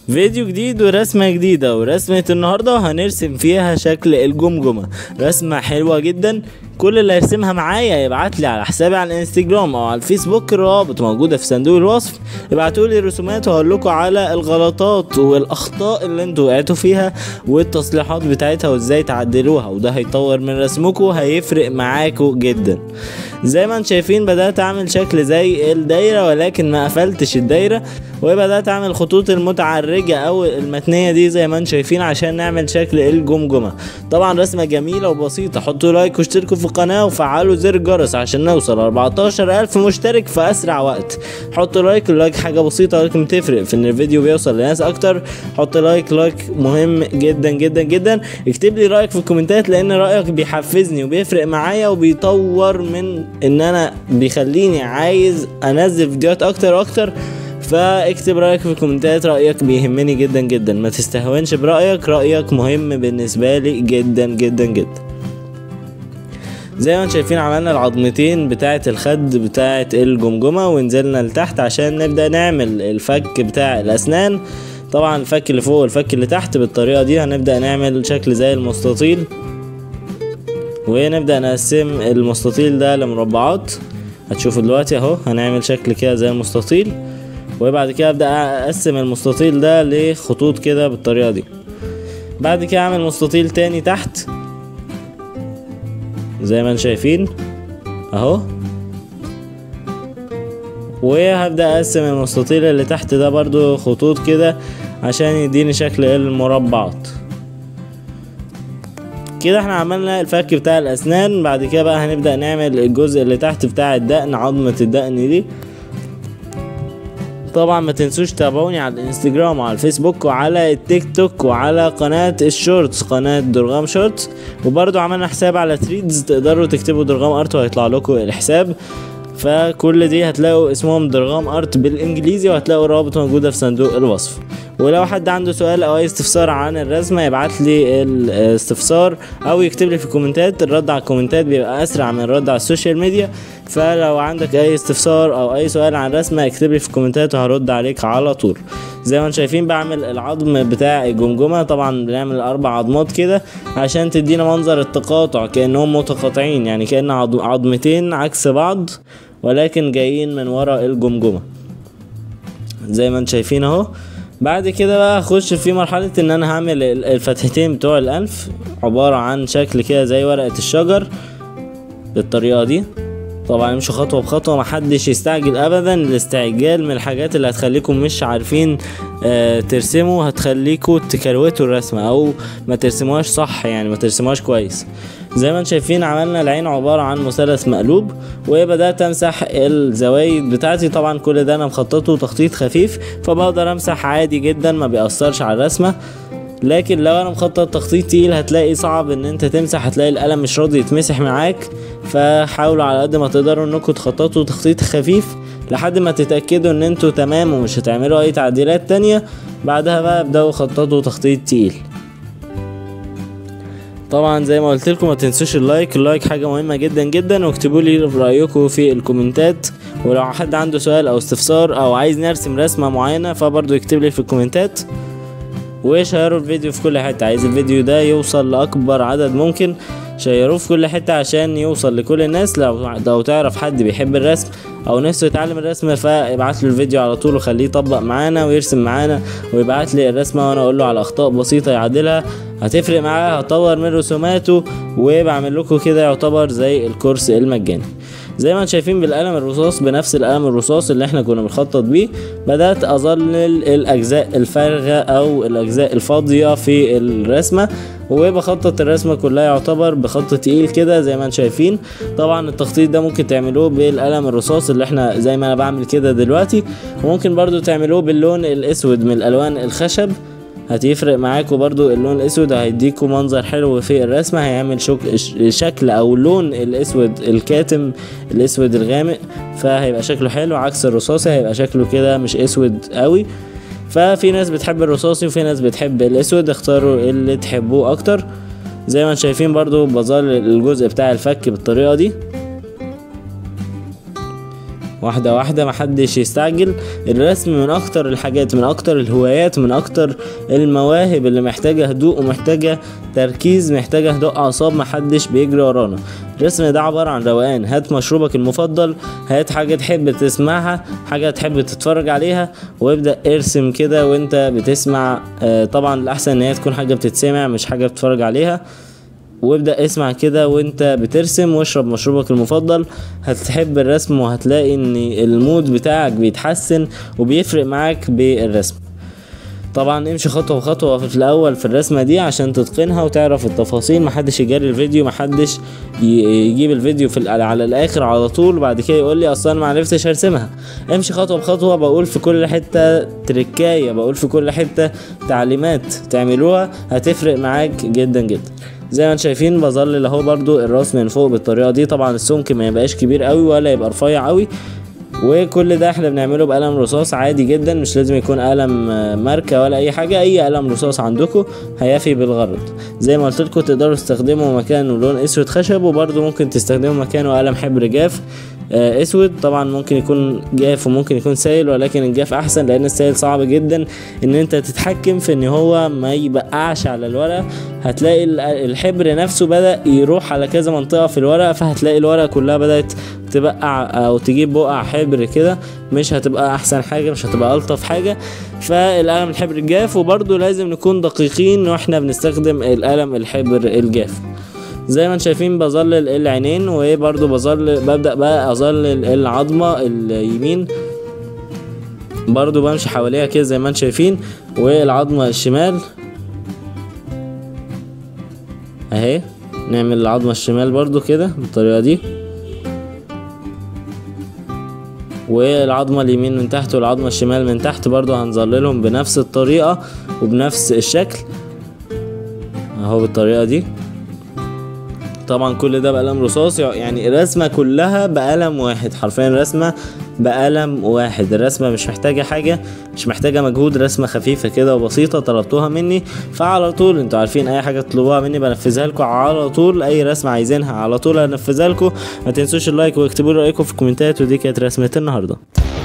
فيديو جديد ورسمة جديدة ورسمة النهاردة هنرسم فيها شكل الجمجمة رسمة حلوة جدا كل اللي هيرسمها معايا يبعت لي على حسابي على الانستجرام او على الفيسبوك الروابط موجودة في صندوق الوصف ابعتوا لي الرسومات وهقول لكم على الغلطات والاخطاء اللي انتوا وقعتوا فيها والتصليحات بتاعتها وازاي تعدلوها وده هيطور من رسمكم هيفرق معاكم جدا زي ما انتم شايفين بدأت اعمل شكل زي الدايرة ولكن ما قفلتش الدايرة وبدأت اعمل الخطوط المتعرجة او المتنية دي زي ما انتم شايفين عشان نعمل شكل الجمجمة طبعا رسمة جميلة وبسيطة حطوا لايك واشتركوا في القناة وفعلوا زر الجرس عشان نوصل 14000 مشترك في اسرع وقت حطوا لايك اللايك حاجة بسيطة ولكن بتفرق في ان الفيديو بيوصل لناس اكتر حط لايك لايك مهم جدا جدا جدا اكتب لي رايك في الكومنتات لان رايك بيحفزني وبيفرق معايا وبيطور من ان انا بيخليني عايز انزل فيديوهات اكتر واكتر فاكتب رايك في الكومنتات رايك بيهمني جدا جدا ما تستهونش برايك رايك مهم بالنسبه لي جدا جدا جدا زي ما انتم شايفين عملنا العظمتين بتاعه الخد بتاعه الجمجمه ونزلنا لتحت عشان نبدا نعمل الفك بتاع الاسنان طبعا الفك اللي فوق والفك اللي تحت بالطريقه دي هنبدا نعمل شكل زي المستطيل ونبدا نقسم المستطيل ده لمربعات هتشوفوا دلوقتي اهو هنعمل شكل كده زي المستطيل وبعد كده ابدا اقسم المستطيل ده لخطوط كده بالطريقه دي بعد كده اعمل مستطيل تاني تحت زي ما انتم شايفين اهو وهبدا اقسم المستطيل اللي تحت ده برضو خطوط كده عشان يديني شكل المربعات كده احنا عملنا الفك بتاع الاسنان بعد كده بقى هنبدا نعمل الجزء اللي تحت بتاع الدقن عظمه الدقن دي طبعا ما تنسوش تتابعوني على الانستجرام وعلى الفيسبوك وعلى التيك توك وعلى قناة الشورتس قناة درغام شورتس وبرضو عملنا حساب على تريدز تقدروا تكتبوا درغام ارت وهيطلع لكم الحساب فكل دي هتلاقوا اسمهم درغام ارت بالانجليزي وهتلاقوا الرابط موجودة في صندوق الوصف ولو حد عنده سؤال او اي استفسار عن الرسمة يبعت لي الاستفسار او يكتب لي في الكومنتات الرد على الكومنتات بيبقى اسرع من الرد على السوشيال ميديا فلو عندك اي استفسار او اي سؤال عن الرسمة اكتب لي في الكومنتات وهرد عليك على طول زي ما انتم شايفين بعمل العظم بتاع الجمجمة طبعا بنعمل اربع عظمات كده عشان تدينا منظر التقاطع كانهم متقاطعين يعني كان عظمتين عكس بعض ولكن جايين من ورا الجمجمة زي ما انتم شايفين اهو بعد كده بقى اخش في مرحلة ان انا هعمل الفتحتين بتوع الانف عبارة عن شكل كده زي ورقة الشجر بالطريقة دي طبعا امشوا خطوة بخطوة محدش يستعجل ابدا الاستعجال من الحاجات اللي هتخليكم مش عارفين آه ترسموا هتخليكم تكروتوا الرسمة او ما ترسموهاش صح يعني ما ترسموهاش كويس زي ما انتم شايفين عملنا العين عبارة عن مثلث مقلوب وبدأت امسح الزوايد بتاعتي طبعا كل ده انا مخططه تخطيط خفيف فبقدر امسح عادي جدا ما بيأثرش على الرسمة لكن لو انا مخطط تخطيط تقيل هتلاقي صعب ان انت تمسح هتلاقي القلم مش راضي يتمسح معاك فحاولوا على قد ما تقدروا انكم تخططوا تخطيط خفيف لحد ما تتأكدوا ان انتوا تمام ومش هتعملوا اي تعديلات تانية بعدها بقى ابدأوا خططوا تخطيط تقيل طبعا زي ما قلت لكم ما تنسوش اللايك اللايك حاجه مهمه جدا جدا واكتبوا لي رايكم في الكومنتات ولو حد عنده سؤال او استفسار او عايز نرسم رسمه معينه فبرضه يكتب لي في الكومنتات وشيروا الفيديو في كل حته عايز الفيديو ده يوصل لاكبر عدد ممكن شيروه في كل حته عشان يوصل لكل الناس لو لو تعرف حد بيحب الرسم او نفسه يتعلم الرسم فابعت له الفيديو على طول وخليه يطبق معانا ويرسم معانا ويبعت لي الرسمه وانا اقول له على اخطاء بسيطه يعدلها هتفرق معاه هطور من رسوماته وبعمل لكم كده يعتبر زي الكورس المجاني زي ما انتم شايفين بالقلم الرصاص بنفس القلم الرصاص اللي احنا كنا بنخطط بيه بدات اظلل الاجزاء الفارغه او الاجزاء الفاضيه في الرسمه وبخطط الرسمه كلها يعتبر بخط تقيل كده زي ما انتم شايفين طبعا التخطيط ده ممكن تعملوه بالقلم الرصاص اللي احنا زي ما انا بعمل كده دلوقتي وممكن برضو تعملوه باللون الاسود من الالوان الخشب هتفرق معاكم برضو اللون الاسود هيديكوا منظر حلو في الرسمة هيعمل شك... شكل او لون الاسود الكاتم الاسود الغامق فهيبقى شكله حلو عكس الرصاصي هيبقى شكله كده مش اسود قوي ففي ناس بتحب الرصاصي وفي ناس بتحب الاسود اختاروا اللي تحبوه اكتر زي ما انتم شايفين برضو بظل الجزء بتاع الفك بالطريقة دي واحدة واحدة محدش يستعجل الرسم من اكتر الحاجات من اكتر الهوايات من اكتر المواهب اللي محتاجة هدوء ومحتاجة تركيز محتاجة هدوء اعصاب محدش بيجري ورانا الرسم ده عبارة عن روقان هات مشروبك المفضل هات حاجة تحب تسمعها حاجة تحب تتفرج عليها وابدأ ارسم كده وانت بتسمع آه، طبعا الاحسن ان هي تكون حاجة بتتسمع مش حاجة بتتفرج عليها وابدأ اسمع كده وانت بترسم واشرب مشروبك المفضل هتحب الرسم وهتلاقي ان المود بتاعك بيتحسن وبيفرق معاك بالرسم طبعا امشي خطوة بخطوة في الأول في الرسمة دي عشان تتقنها وتعرف التفاصيل محدش يجري الفيديو محدش ي- يجيب الفيديو في ال- على الآخر على طول بعد كده يقول لي أصلا ما عرفتش أرسمها امشي خطوة بخطوة بقول في كل حتة تركاية بقول في كل حتة تعليمات تعملوها هتفرق معاك جدا جدا زي ما انتم شايفين بظلل اهو برضو الراس من فوق بالطريقة دي طبعا السمك ما يبقاش كبير قوي ولا يبقى رفيع قوي وكل ده احنا بنعمله بقلم رصاص عادي جدا مش لازم يكون قلم آه، ماركة ولا اي حاجة اي قلم رصاص عندكم هيفي بالغرض زي ما قلت لكم تقدروا تستخدموا مكانه لون اسود خشب وبرضه ممكن تستخدموا مكانه قلم حبر جاف آه، اسود طبعا ممكن يكون جاف وممكن يكون سايل ولكن الجاف احسن لان السايل صعب جدا ان انت تتحكم في ان هو ما يبقعش على الورقه هتلاقي ال- الحبر نفسه بدا يروح على كذا منطقه في الورقه فهتلاقي الورقه كلها بدات تبقع او تجيب بقع حبر كده مش هتبقى احسن حاجه مش هتبقى الطف حاجه فالقلم الحبر الجاف وبرضه لازم نكون دقيقين واحنا بنستخدم القلم الحبر الجاف زي ما انتم شايفين بظلل العينين وبرضه بظلل ببدأ بقى اظلل العظمة اليمين برضه بمشي حواليها كده زي ما انتم شايفين والعظمة الشمال اهي نعمل العظمة الشمال برضه كده بالطريقة دي والعظمة اليمين من تحت والعظمة الشمال من تحت برضه هنظللهم بنفس الطريقة وبنفس الشكل اهو بالطريقة دي طبعا كل ده بقلم رصاص يعني الرسمة كلها بقلم واحد حرفيا رسمة بقلم واحد الرسمة مش محتاجة حاجة مش محتاجة مجهود رسمة خفيفة كده وبسيطة طلبتوها مني فعلى طول انتوا عارفين اي حاجة تطلبوها مني بنفذها لكم على طول اي رسمة عايزينها على طول هنفذها لكم ما تنسوش اللايك واكتبوا لي رايكم في الكومنتات ودي كانت رسمة النهارده